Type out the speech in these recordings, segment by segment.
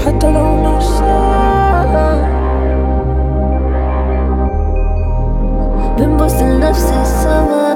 حتى لو مش ساعة بنبص لنفس السما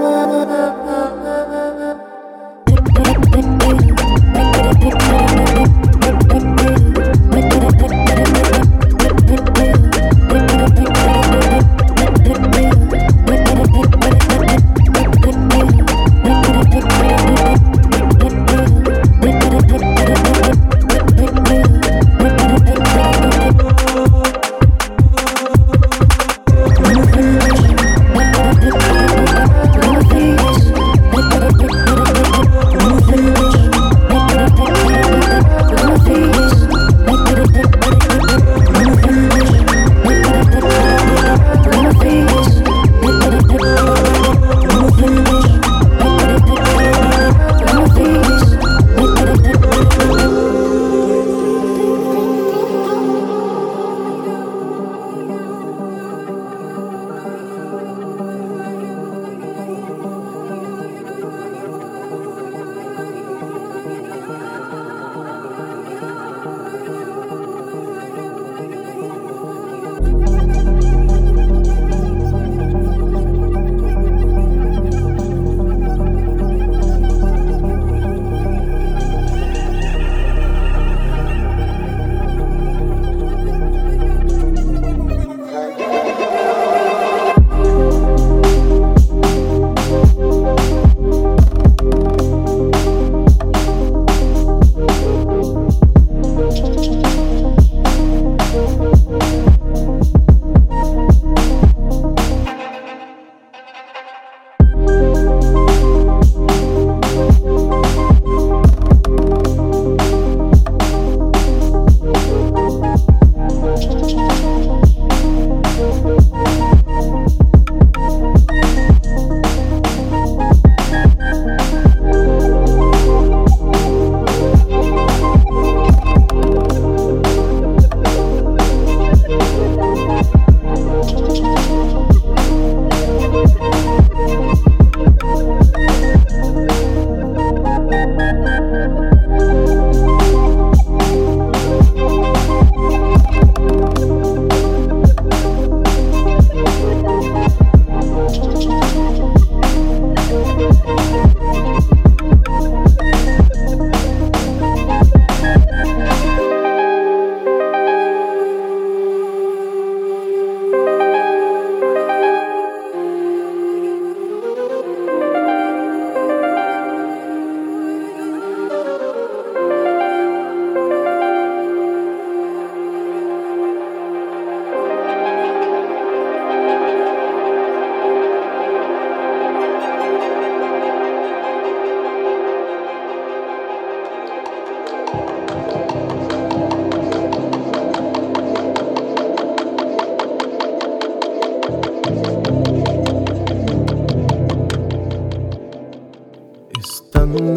استنى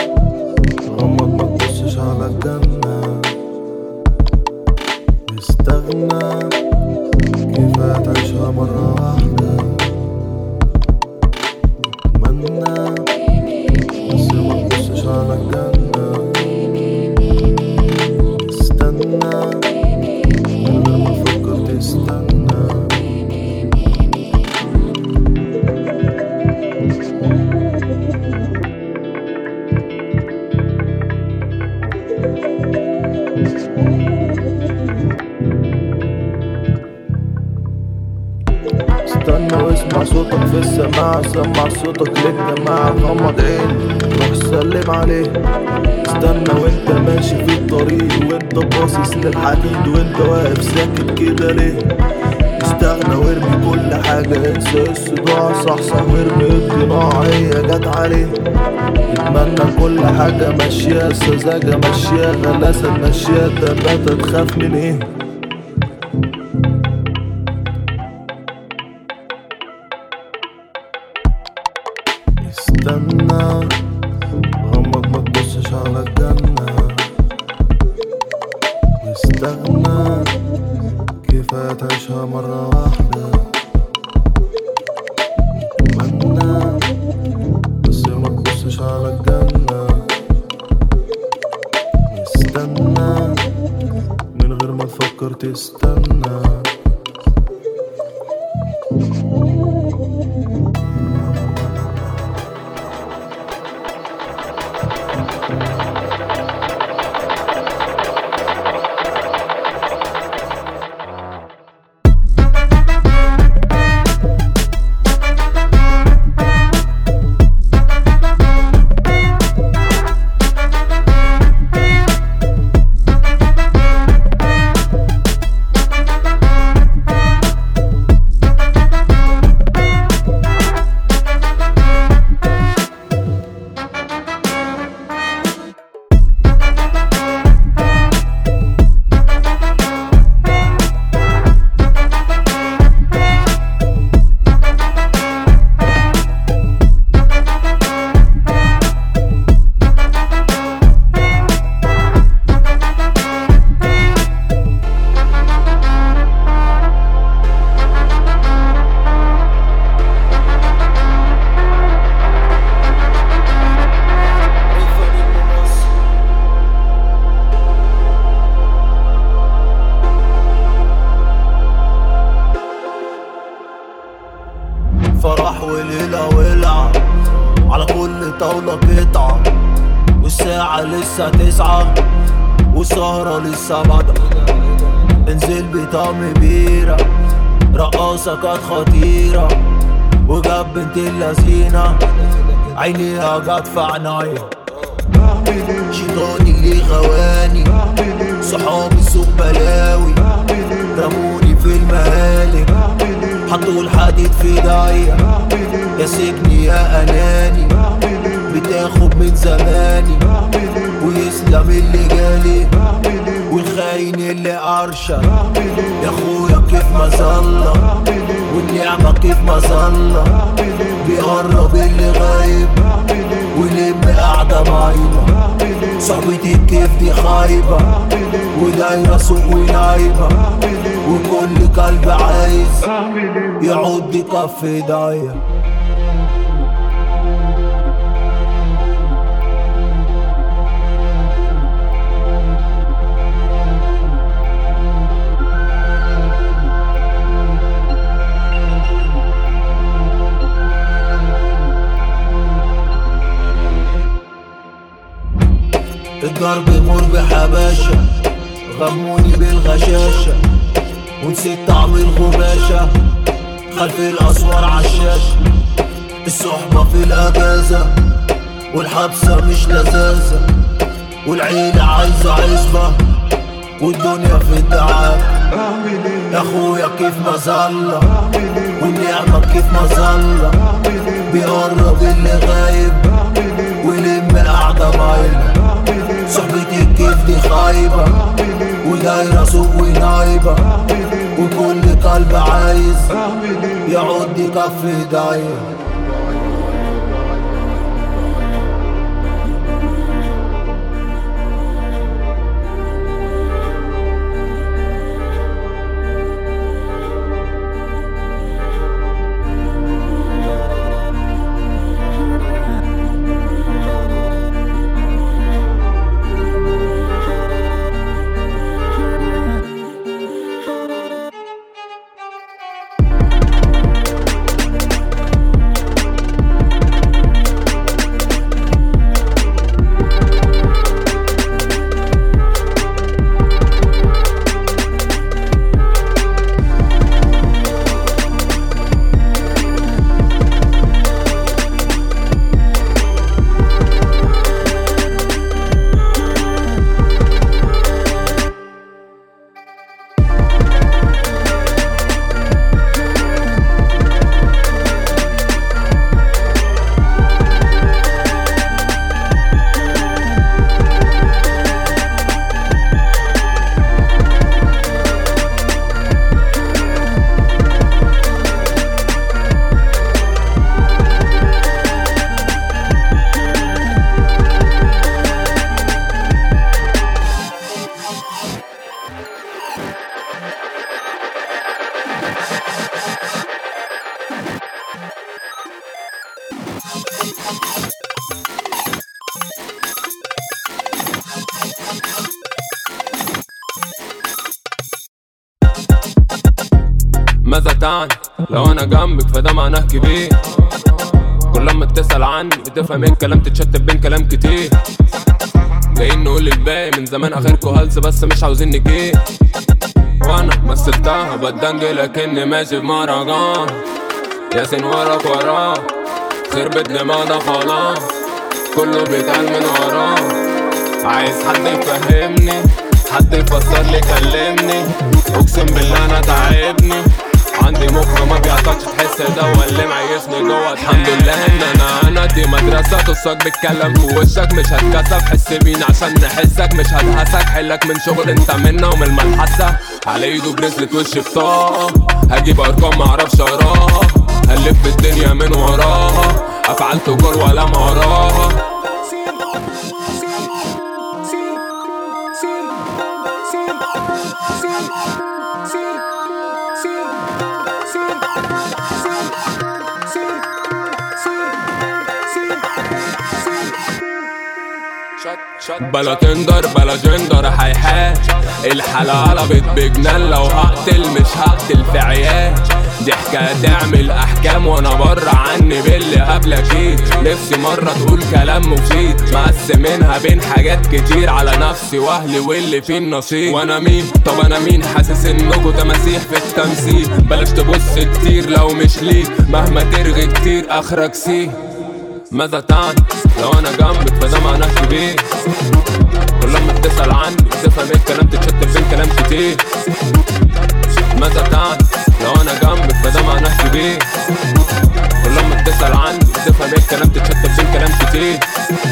غمض ما تبصش على الجنة استغنى كيف هتعيشها مرة واحدة اتمنى بس ما تبصش على الجنة استنى من غير ما تفكر تستنى استنى واسمع صوتك في السماعة سمع صوتك للجماعة غمض عين روح سلم عليه استنى وانت ماشي في الطريق وانت باصص للحديد وانت واقف ساكت كده ليه استغنى وارمي كل حاجة انسى الصداع صحصح وارمي القناع هي جت عليه اتمنى كل حاجة ماشية سذاجة ماشية غلاسة ماشية تباتة تخاف من ايه استنى غمض ما تبصش على الجنة واستغنى كيف هتعيشها مرة واحدة اتمنى بس ما تبصش على الجنة واستنى تفكر تستنى فرح وليلة ولعة على كل طاولة قطعة والساعة لسه تسعة والسهرة لسه بادئة انزل بطعم بيرة رقاصة كانت خطيرة وجاب بنت اللذينة عينيها جت في عنايا شيطاني اللي غواني صحابي سوق بلاوي رموني في المهالك حطوا الحديد في ايديا يا سجني يا اناني بتاخد من زماني ويسلم اللي جالي والخاين اللي ارشد يا اخويا كيف مظلة والنعمة كيف مظلة بيقرب اللي غايب ولم قاعدة مايلة صاحبتي كيف دي خايبة ودايرة سوق ونايبة وكل قلب عايز يعود كف ايديا الضرب مربح يا باشا غموني بالغشاشة ونسيت طعم الغباشة خلف الأسوار عالشاشة الصحبة في الأجازة والحبسة مش لذاذة والعيلة عايزة عزبة والدنيا في الدعاء يا اخويا كيف مظلة والنعمة كيف مظلة بيقرب اللي غايب ولم قاعدة مايلة صحبتي كيف دي خايبة ودايرة سوق ونايبة وكل قلب عايز يعود كف ايديا ماذا تعني لو انا جنبك فده معناه كبير كل لما تسأل عني بتفهم ايه الكلام تتشتت بين كلام كتير جايين نقول الباقي من زمان اخركوا هلس بس مش عاوزين نجيب وانا مثلتها بدنجي لكني ماشي في مهرجان ياسين وراك وراك خربت دماغنا خلاص كله بيتقال من وراه عايز حد يفهمني حد يفسر لي كلمني اقسم بالله انا تعبني عندي مخ ما بيعطاكش تحس ده هو اللي معيشني جوه الحمد لله ان انا انا دي مدرسه تصك بالكلام في وشك مش هتكسب حس بينا عشان نحسك مش هدهسك حلك من شغل انت منا ومن الملحسه على ايده بريسلت وش بطاقه هجيب ارقام معرفش اراها هنلف الدنيا من وراها افعال تجار ولا وراها بلا تندر بلا جندر حيحان الحلقة قلبت بجنان لو هقتل مش هقتل في عيال دي حكاية تعمل أحكام وأنا بره عني باللي قبلك ايه نفسي مرة تقول كلام مفيد مقسمينها بين حاجات كتير على نفسي وأهلي واللي فيه النصيب وأنا مين طب أنا مين حاسس إنكوا تماسيح في التمثيل بلاش تبص كتير لو مش ليك مهما ترغي كتير آخرك سيه ماذا تعني لو انا جنبك فده معناه كبير كل لما تسأل عني تفهم ايه الكلام تتشتت بين كلام كتير ماذا تعني لو انا جنبك فده معناه كبير كل لما تسأل عني تفهم ايه الكلام تتشتت بين كلام كتير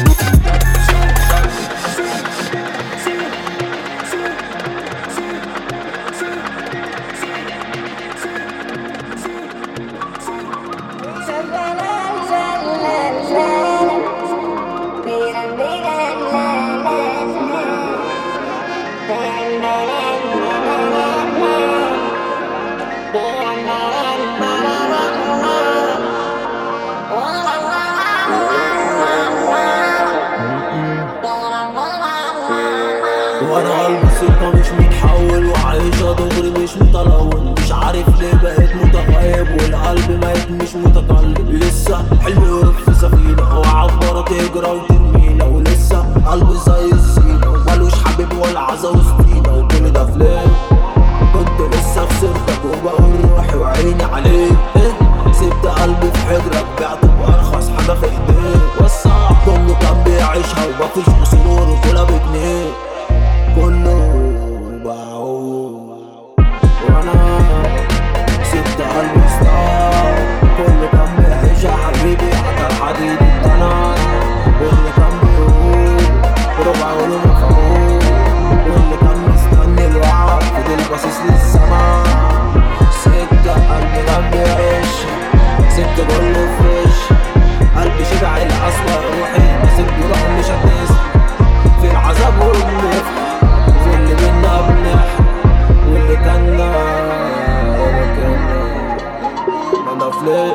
وانا قلبي ثقة مش متحول وعايشة دغري مش متلون مش عارف ليه بقيت متغيب والقلب ميت مش متقلب لسه حلمي يروح في سفينة وعبارة تجرى وترمينا ولسه قلبي زي الزينة ومالوش حبيب ولا عزا وسطينا وكل ده في ليه كنت لسه في سيرتك وبقول روحي وعيني عليك إيه؟ سبت قلبي في حجرك بعته بأرخص حاجة في ايديك والصعب كله كان بيعيشها ومفيش بسرور وكلها بجنيه كله بعوض وانا سبت قلبي ستار كله كان بيعيشها حبيبي حتى الحديد اتنى واللي كان بيقول ربع ولو مفعول واللي كان مستني الوعد فضل باصص للسما سبت قلبي كان بيعيشها سبت كله فريش قلبي شبع العصوة روحي سبت روح مش هتنسى في العذاب والنفح في اللي بينا بنحن واللي كنا واللي كنا انا فليت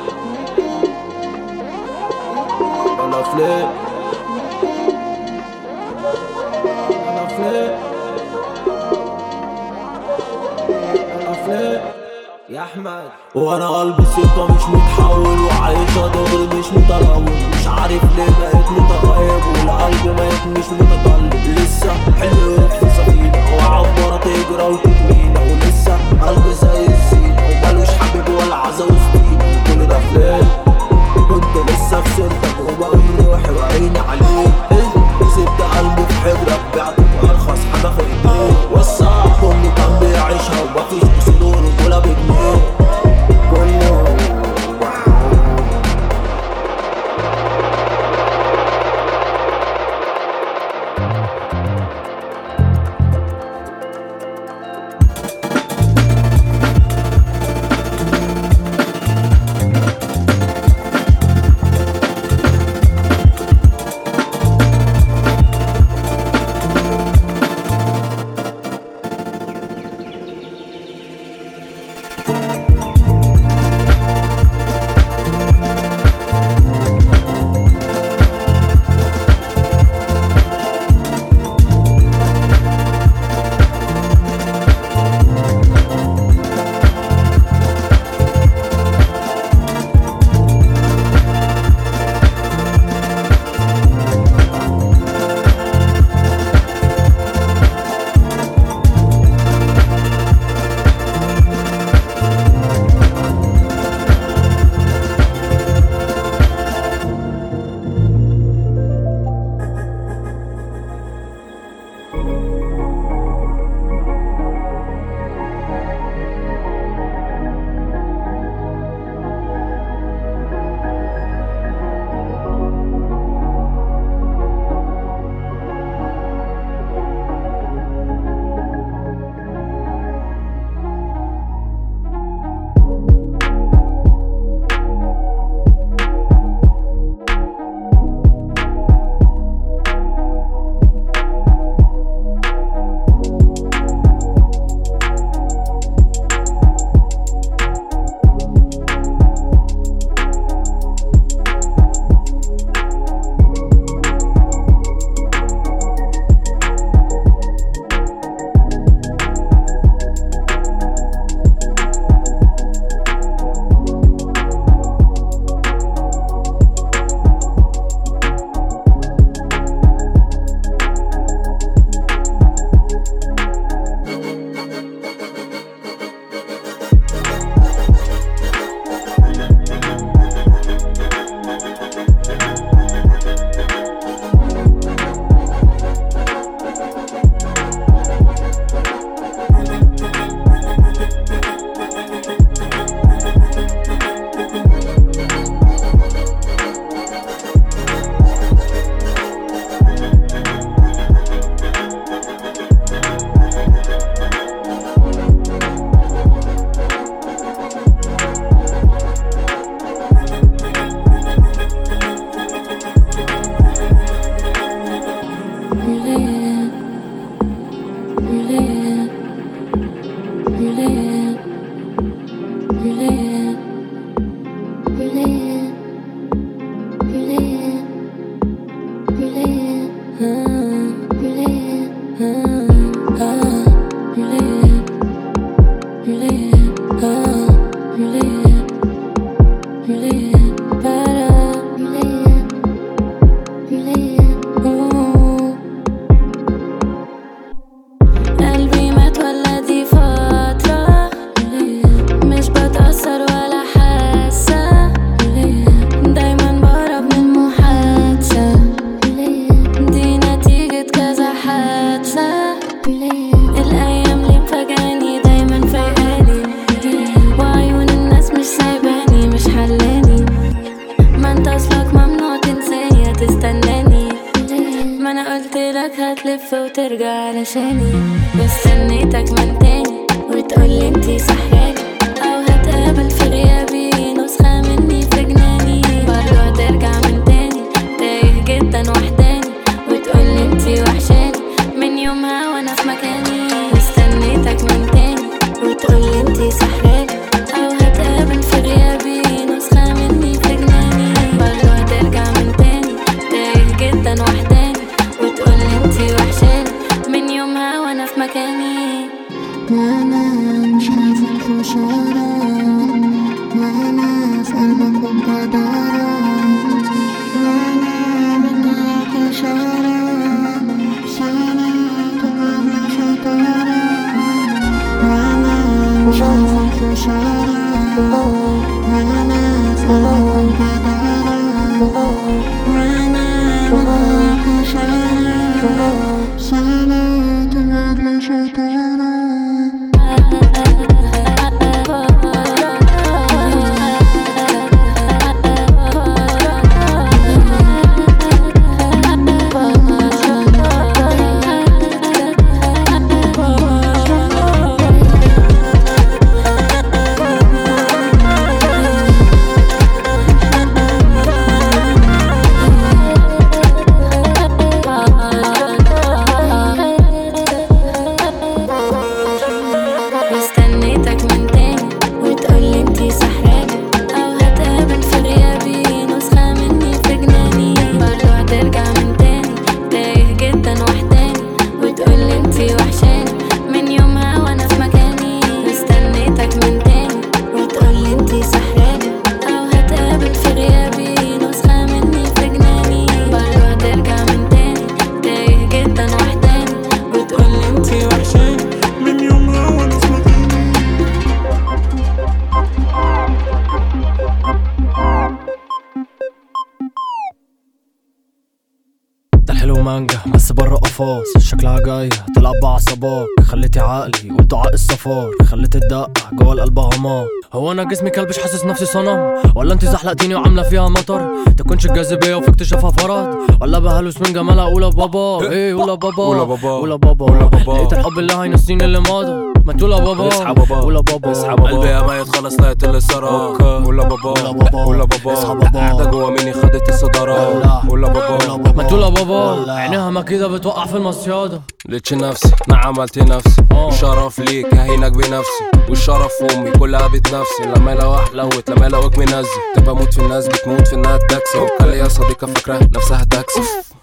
انا فليت انا فليت انا فليت يا احمد وانا قلبي ثقة مش متحول وعايشة دغري مش متلون مش عارف ليه بقيت متغيب والقلب ميت مش متقلب لسه حلو يروح في سفينة وعبارة تجرى وتتمينا ولسه قلبي زي الزينة ومالوش حبيب ولا عزا وسطينا كل ده في ليل كنت لسه في سيرتك وبقول روحي وعيني عليك إيه؟ سبت قلبي في حجرك بعته بأرخص حاجة في ايديك والصعب كله كان بيعيشها ومفيش بسرور ولا بجنيه كله Juliet, Juliet, Juliet, Juliet, Juliet, Juliet, ah, Juliet, ah, ah, Juliet, Juliet, ah, Juliet, Juliet, para, Juliet, Juliet, oh. قلبي مات ولا دي فترة مش بتأثر ولا حاسة دايما بهرب من المحادثة دي نتيجة كذا حادثة الأيام اللي مفاجئاني دايما فايقاني وعيون الناس مش سايباني مش حلاني ما انت اصلك ممنوع تنساني يا تستناني ما انا قلت لك هتلف وترجع علشاني واستنيتك من تاني وتقولي انتي سحراني او هتقابل في غيابي نسخة مني في جناني برضه هترجع من تاني تايه جدا وحداني وتقولي انتي وحشاني من يومها وانا في مكاني واستنيتك من تاني وتقولي انتي سحراني او هتقابل في غيابي نسخة مني في جناني برضه هترجع من تاني تايه جدا وحداني وتقولي انتي وحشاني من يومها وانا في مكاني وانا مش عايزة خسارة وانا في قلبك بجدارة وانا بدك إشارة سنة تبقى شطارة وانا مش عايزة خسارة وانا في قلبك بجدارة وانا بدك إشارة سنة تبقى شطارة واستنيتك من تاني وتقولي انتي سحراني او هتقابل في غيابي نسخة مني في جناني برضه هترجع من تاني تايه جدا وحداني وتقولي انتي وحشاني من يومها وانا في مكاني واستنيتك من تاني وتقولي انتي سحراني او هتقابل في غيابي نسخة مني في جناني برضه هترجع من تاني تايه جدا وحداني وتقولي انتي وحشاني من يومها وانا في مكاني ده الحلو مانجا بس بره قفاص شكلها جاية تلعب بعصباك خليتي عقلي والدعاء الصفار خليت الدقة جوه القلب هما هو انا جسمي كلبش حاسس نفسي صنم ولا انت زحلقتيني وعامله فيها مطر تكونش الجاذبيه وفي اكتشافها فرض ولا بهلوس من جمالها قولها بابا ايه قولها بابا قولها بابا. قولها بابا قولها بابا. لقيت الحب اللي هينسيني اللي ماضي ما تقولها بابا اصحى بابا قولها بابا اصحى بابا قلبي يا ميت خلاص لقيت اللي صار قول بابا قولها بابا. قول بابا اصحى بابا. قاعدة جوا مني خدت الصدارة قول بابا ما تقولها بابا عينيها ما كده بتوقع في المصيادة لقيتش نفسي ما عملت نفسي آه. الشرف ليك هينك بنفسي والشرف امي كلها بتنفسي لما الاقي لوت لما الاقيك منزل تبقى موت في الناس بتموت في انها تاكسي وكان ليا صديقه فاكره نفسها تاكسي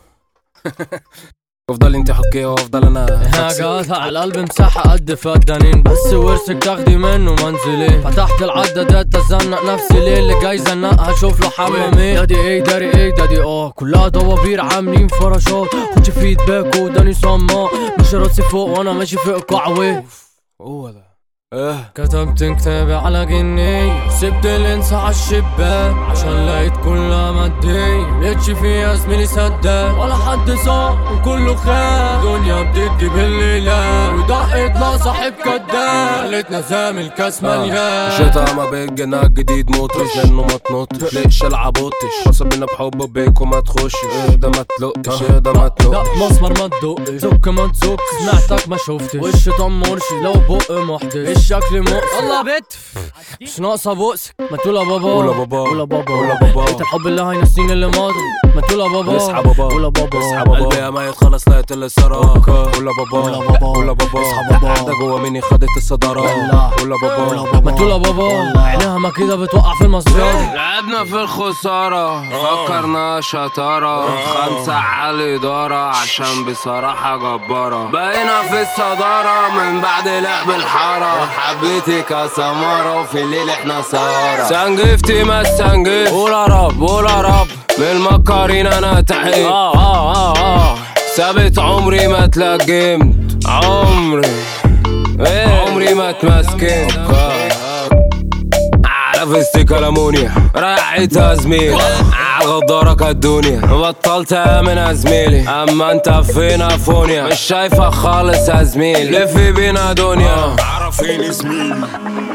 افضل انت حكي وافضل انا يا تاكسي. جدع القلب مساحة قد فدانين بس ورثك تاخدي منه منزلين فتحت العدادات تزنق نفسي ليه اللي جاي زنقها شوف له حمامين دادي ايه داري ايه دادي اه كلها دوابير عاملين فراشات خدش فيدباك وداني صماء مش راسي فوق وانا ماشي في ايقاع ويه هو ده اه كتبت كتابي على جنيه سبت الانسى على الشباك عشان لقيت كلها مادية لقيتش فيها زميلي صدق ولا حد صار وكله خان دنيا بتدي بالليلة ودقت لا صاحب كداب خلتنا زامل كاس مليان شتا ما بيك جناح جديد موتش لانه ما تنطش ليش العبوتش حسب ان بحب بيك وما تخشش ايه ده ما تلقش ايه ده ما لا تلقش مسمر ما تدقش زك ما تزك سمعتك ما شفتش وش طمرش لو بق محدش الشكل مؤذي يلا يا بت مش ناقصه بؤسك ما تقول يا بابا قول يا بابا. قول يا بابا قول يا بابا. لقيت الحب اللي هينسيني اللي ماضي ما تقول يا بابا اصحى بابا قول يا بابا اصحى بابا قلبي يا ميت خلاص لقيت اللي سرى قول يا بابا قول يا بابا. قول يا بابا اصحى بابا. قاعدة جوا مني خدت الصدارة والله. قول يا بابا ما تقول يا بابا عينيها ما كده بتوقع في المصيادة لعبنا في الخسارة فكرنا شطارة خمسة على الإدارة عشان بصراحة جبارة بقينا في الصدارة من بعد لعب الحارة حبيتك يا سمارة وفي الليل احنا سهرة سنجفتي ما سنجف قول يا رب قول يا رب بالمكارين انا تحت اه اه اه اه ثابت عمري ما اتلجمت عمري ايه عمري ما اتمسكنت آه. على فيستيك الامونيا ريحتها زميل عالغدارة كالدنيا بطلت امن يا زميلي اما انت فينا فونيا مش شايفة خالص يا زميلي لف بينا دنيا عرفيني زميلي